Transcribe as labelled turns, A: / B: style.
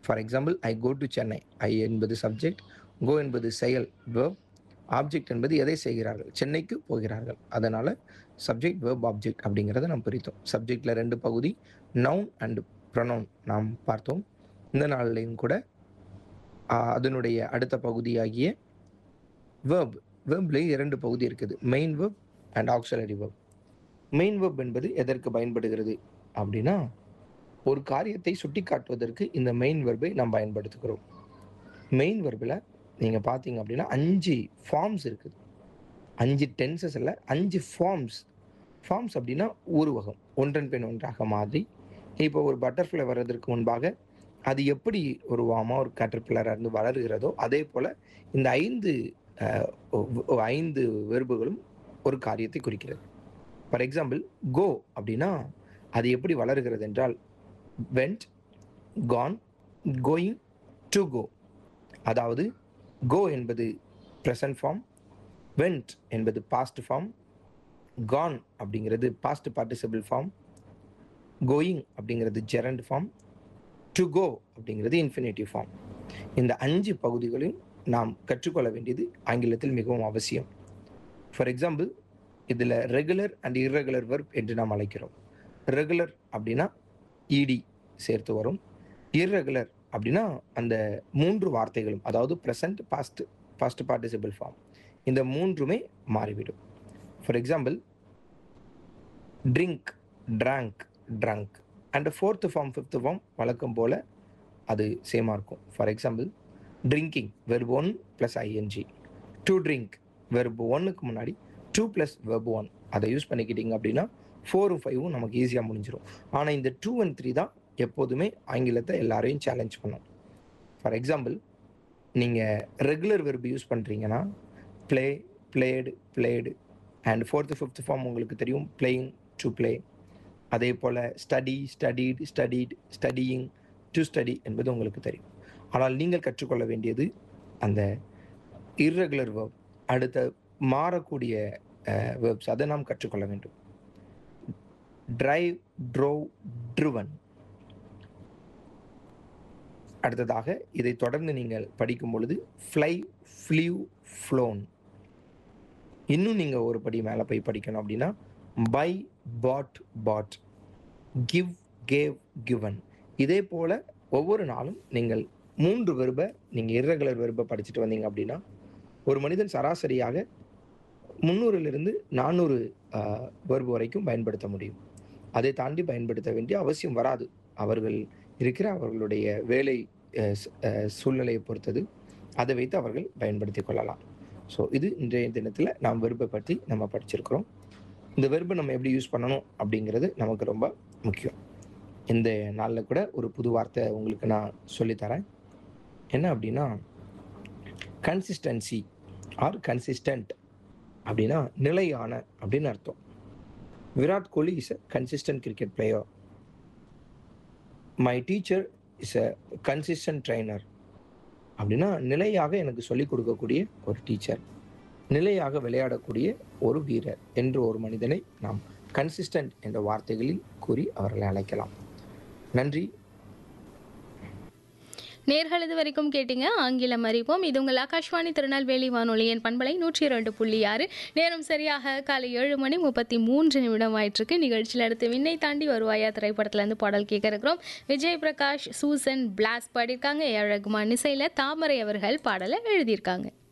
A: for example I go to Chennai I என்பது subject கோ என்பது செயல் வேர்ப் ஆப்ஜெக்ட் என்பது எதை செய்கிறார்கள் சென்னைக்கு போகிறார்கள் அதனால் சப்ஜெக்ட் வேர்ப் ஆப்ஜெக்ட் அப்படிங்கிறத நாம் பிரித்தோம் சப்ஜெக்டில் ரெண்டு பகுதி நவுன் அண்ட் ப்ரொனவுன் நாம் பார்த்தோம் இந்த நாள்லையும் கூட ஆஹ், அதனுடைய அடுத்த பகுதியாகிய வேர்ப் வேர்ப்லேயும் இரண்டு பகுதி இருக்குது main verb and auxiliary verb main verb என்பது எதற்கு பயன்படுகிறது அப்படின்னா ஒரு காரியத்தை சுட்டி காட்டுவதற்கு இந்த மெயின் வெர்பை நாம் பயன்படுத்துகிறோம் மெயின் வெர்பில் நீங்கள் பார்த்தீங்க அப்படின்னா அஞ்சு ஃபார்ம்ஸ் இருக்குது அஞ்சு டென்சஸ் இல்லை அஞ்சு ஃபார்ம்ஸ் ஃபார்ம்ஸ் அப்படின்னா உருவகம் ஒன்றன் பின் ஒன்றாக மாதிரி இப்போ ஒரு பட்டர்ஃப்ளை வர்றதற்கு முன்பாக அது எப்படி ஒரு வாமா ஒரு கேட்டர்பில்லராக இருந்து வளருகிறதோ அதே போல் இந்த ஐந்து அஹ், ஒ- ஒ- ஐந்து வெர்புகளும் ஒரு காரியத்தை குறிக்கிறது ஃபார் எக்ஸாம்பிள் கோ அப்படின்னா அது எப்படி வளருகிறது என்றால் went gone going to go அதாவது கோ என்பது ப்ரெசன்ட் ஃபார்ம் வெண்ட் என்பது பாஸ்ட் ஃபார்ம் கான் அப்படிங்கிறது பாஸ்ட் பார்ட்டிசிபிள் ஃபார்ம் கோயிங் அப்படிங்கிறது ஜெரண்ட் ஃபார்ம் டு கோ அப்படிங்கிறது இன்ஃபினிட்டிவ் ஃபார்ம் இந்த அஞ்சு பகுதிகளையும் நாம் கற்றுக்கொள்ள வேண்டியது ஆங்கிலத்தில் மிகவும் அவசியம் ஃபார் எக்ஸாம்பிள் இதில் ரெகுலர் அண்ட் irregular verb என்று நாம் அழைக்கிறோம் ரெகுலர் அப்படின்னா இடி சேர்த்து வரும் irregular அப்படின்னா அந்த மூன்று வார்த்தைகளும் அதாவது present past past participle form இந்த மூன்றுமே மாறிவிடும் for example drink drank drunk and fourth form fifth form வழக்கம் போல் அது சேமாக இருக்கும் for example drinking verb one plus ING to drink verb ஒன்னுக்கு முன்னாடி டூ ப்ளஸ் வெர்ப் ஒன் அதை யூஸ் பண்ணிக்கிட்டீங்க அப்படின்னா ஃபோரும் ஃபைவும் நமக்கு ஈஸியாக முடிஞ்சிடும் ஆனால் இந்த டூ அண்ட் த்ரீ தான் எப்போதுமே ஆங்கிலத்தை எல்லாரையும் சேலஞ்ச் பண்ணும் ஃபார் எக்ஸாம்பிள் நீங்கள் ரெகுலர் வெர்ப் யூஸ் பண்ணுறீங்கன்னா play played played and fourth fifth form உங்களுக்கு தெரியும் பிளேயிங் டு ப்ளே அதே போல் study studied studied studying to study என்பது உங்களுக்கு தெரியும் ஆனால் நீங்கள் கற்றுக்கொள்ள வேண்டியது அந்த irregular verb அடுத்த மாறக்கூடிய வேர்ப்ஸ் அதை நாம் கற்றுக்கொள்ள வேண்டும் டிரைவ் ட்ரோவ் ட்ரிவன் அடுத்ததாக இதை தொடர்ந்து நீங்கள் படிக்கும் பொழுது ஃப்ளை ஃப்ளியூ ஃப்ளோன் இன்னும் நீங்கள் ஒரு படி மேலே போய் படிக்கணும் அப்படின்னா buy bought bought give gave given இதே போல் ஒவ்வொரு நாளும் நீங்கள் மூன்று வெறுபை நீங்கள் irregular வெறுபை படிச்சுட்டு வந்தீங்க அப்படின்னா ஒரு மனிதன் சராசரியாக முந்நூறிலிருந்து நானூறு வெர்பு வரைக்கும் பயன்படுத்த முடியும் அதை தாண்டி பயன்படுத்த வேண்டிய அவசியம் வராது அவர்கள் இருக்கிற அவர்களுடைய வேலை அஹ், ஸ்- அஹ், சூழ்நிலையை பொறுத்தது அதை வைத்து அவர்கள் பயன்படுத்தி கொள்ளலாம் ஸோ இது இன்றைய தினத்தில் நாம் வெறுப்பை பற்றி நம்ம படிச்சிருக்கிறோம் இந்த வெறுப்பை நம்ம எப்படி யூஸ் பண்ணணும் அப்படிங்கிறது நமக்கு ரொம்ப முக்கியம் இந்த நாளில் கூட ஒரு புது வார்த்தை உங்களுக்கு நான் சொல்லித்தரேன் என்ன அப்படின்னா கன்சிஸ்டன்சி ஆர் கன்சிஸ்டன்ட் அப்படின்னா நிலையான அப்படின்னு அர்த்தம் Virat Kohli is a consistent cricket player my teacher is a consistent trainer அப்படின்னா நிலையாக எனக்கு சொல்லிக் கொடுக்கக்கூடிய ஒரு டீச்சர் நிலையாக விளையாடக்கூடிய ஒரு வீரர் என்று ஒரு மனிதனை நாம் கன்சிஸ்டன்ட் என்ற வார்த்தைகளில் கூறி அவர்களை அழைக்கலாம் நன்றி
B: நேர்கள் இது வரைக்கும் கேட்டீங்க ஆங்கிலம் அறிவோம் இது உங்கள் ஆகாஷ்வாணி திருநெல்வேலி வானொலியின் பண்பலை நூற்றி இரண்டு புள்ளி ஆறு நேரம் சரியாக காலை ஏழு மணி முப்பத்தி மூன்று நிமிடம் ஆயிட்டிருக்கு நிகழ்ச்சியில் அடுத்து விண்ணை தாண்டி வருவாயா திரைப்படத்துலேருந்து பாடல் கேட்க இருக்கிறோம் விஜய் பிரகாஷ் சூசன் பிளாஸ் பாடியிருக்காங்க ஏ ஆர் ரகுமான் இசையில் தாமரை அவர்கள் பாடலை எழுதியிருக்காங்க